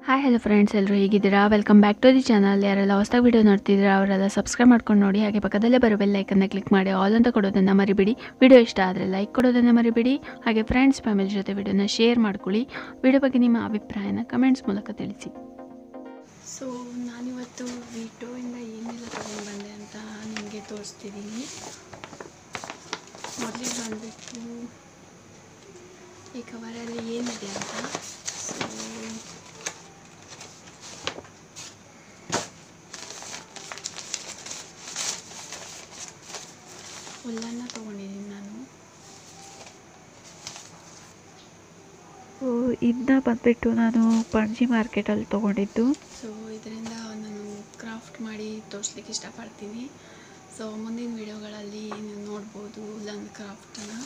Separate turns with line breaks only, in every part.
hi hello friends ಎಲ್ಲರೂ ಹೇಗಿದ್ದೀರಾ welcome back to the channel ಯಾರೆಲ್ಲ ಹೊಸದಾಗಿ ವಿಡಿಯೋ ನೋಡ್ತಿದ್ದೀರಾ ಅವರೆಲ್ಲ ಸಬ್ಸ್ಕ್ರೈಬ್ ಮಾಡ್ಕೊಂಡು ನೋಡಿ ಹಾಗೆ ಪಕ್ಕದಲ್ಲೇ ಬರೋ ಬೆಲ್ ಐಕನ್ನ ಕ್ಲಿಕ್ ಮಾಡಿ ಆಲ್ ಅಂತ ಕೊಡೋದನ್ನು ಮರಿಬೇಡಿ ವಿಡಿಯೋ ಇಷ್ಟ ಆದರೆ ಲೈಕ್ ಕೊಡೋದನ್ನು ಮರಿಬೇಡಿ ಹಾಗೆ ಫ್ರೆಂಡ್ಸ್ ಫ್ಯಾಮಿಲಿ ಜೊತೆ ವಿಡಿಯೋನ ಶೇರ್ ಮಾಡ್ಕೊಳ್ಳಿ ವಿಡಿಯೋ ಬಗ್ಗೆ ನಿಮ್ಮ ಅಭಿಪ್ರಾಯನ ಕಮೆಂಟ್ಸ್ ಮೂಲಕ ತಿಳಿಸಿ ಸೊ ನಾನಿವತ್ತು ವಿಟೋಯಿಂದ ಏನೆಲ್ಲ ತೊಗೊಂಡು ಬಂದೆ ಅಂತ ನಿಮಗೆ ತೋರಿಸ್ತಿದ್ದೀನಿ ಮೊದಲಿಗೆ ಬಂದುಬಿಟ್ಟು ಈ ಕವರಲ್ಲಿ ಏನಿದೆ ಅಂತ ಸೊ ಹುಲ್ಲನ್ನು ತೊಗೊಂಡಿದ್ದೀನಿ ನಾನು
ಇದನ್ನ ಬಂದುಬಿಟ್ಟು ನಾನು ಪಣಜಿ ಮಾರ್ಕೆಟಲ್ಲಿ ತೊಗೊಂಡಿದ್ದು
ಸೊ ಇದರಿಂದ ನಾನು ಕ್ರಾಫ್ಟ್ ಮಾಡಿ ತೋರಿಸ್ಲಿಕ್ಕೆ ಇಷ್ಟಪಡ್ತೀನಿ ಸೊ ಮುಂದಿನ ವಿಡಿಯೋಗಳಲ್ಲಿ ನೀವು ನೋಡ್ಬೋದು ಉಲ್ಲನ್ ಕ್ರಾಫ್ಟನ್ನು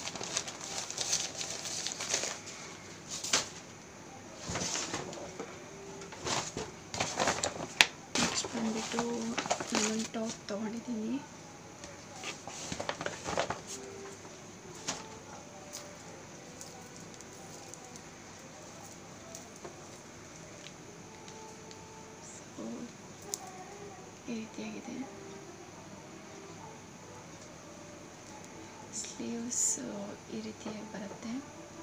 ನೆಕ್ಸ್ಟ್ ಬಂದುಬಿಟ್ಟು ನಾನೊಂದು ಟಾಪ್ ತೊಗೊಂಡಿದ್ದೀನಿ ಸೊ ಈ ರೀತಿಯಾಗಿದೆ ಸ್ಲೀವ್ಸ್ ಈ ರೀತಿಯಾಗಿ ಬರುತ್ತೆ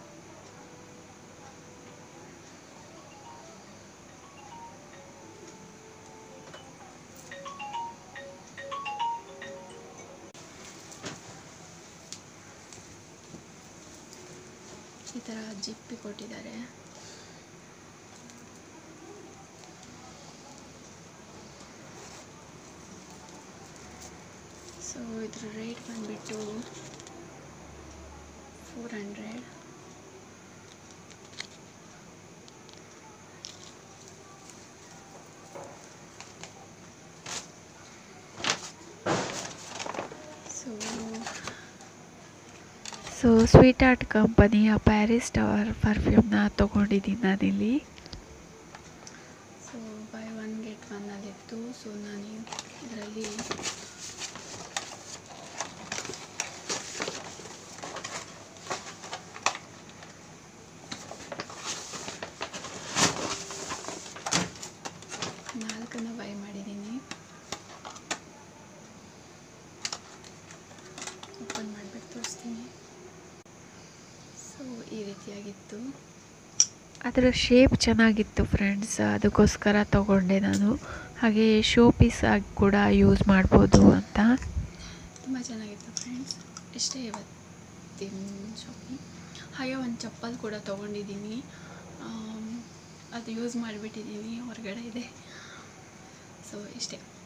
ಈ ಥರ ಜಿಪ್ಪಿ ಕೊಟ್ಟಿದ್ದಾರೆ ಸೊ ಇದ್ರ ರೇಟ್ ಬಂದುಬಿಟ್ಟು four hundred so
so sweet art ಕಂಪನಿಯ ಪ್ಯಾರಿಸ್ ಟವರ್ ಪರ್ಫ್ಯೂಮ್ನ ತೊಗೊಂಡಿದ್ದೀನಿ ನಾನಿಲ್ಲಿ
ಸೊ ಬೈ ಒನ್ ಗೆಟ್ ಒನ್ನಲ್ಲಿತ್ತು ಸೊ ನಾನು ಇದರಲ್ಲಿ ನಾಲ್ಕನ್ನು ಬೈ ಮಾಡಿದ್ದೀನಿ ಓಪನ್ ಮಾಡಿಬಿಟ್ಟು ತೋರಿಸ್ತೀನಿ ಸೊ ಈ ರೀತಿಯಾಗಿತ್ತು
ಅದರ ಶೇಪ್ ಚೆನ್ನಾಗಿತ್ತು ಫ್ರೆಂಡ್ಸ್ ಅದಕ್ಕೋಸ್ಕರ ತೊಗೊಂಡೆ ನಾನು ಹಾಗೆ ಶೋ ಪೀಸ್ ಆಗಿ ಕೂಡ ಯೂಸ್ ಮಾಡ್ಬೋದು ಅಂತ
ತುಂಬ ಚೆನ್ನಾಗಿತ್ತು ಫ್ರೆಂಡ್ಸ್ ಇಷ್ಟೇ ಇವತ್ತಿನ ಶಾಪಿಂಗ್ ಹಾಗೆ ಒಂದು ಚಪ್ಪಲ್ ಕೂಡ ತೊಗೊಂಡಿದ್ದೀನಿ ಆಮ್, ಅದು ಯೂಸ್ ಮಾಡಿಬಿಟ್ಟಿದ್ದೀನಿ ಹೊರಗಡೆ ಇದೆ ಸೊ ಇಷ್ಟೇ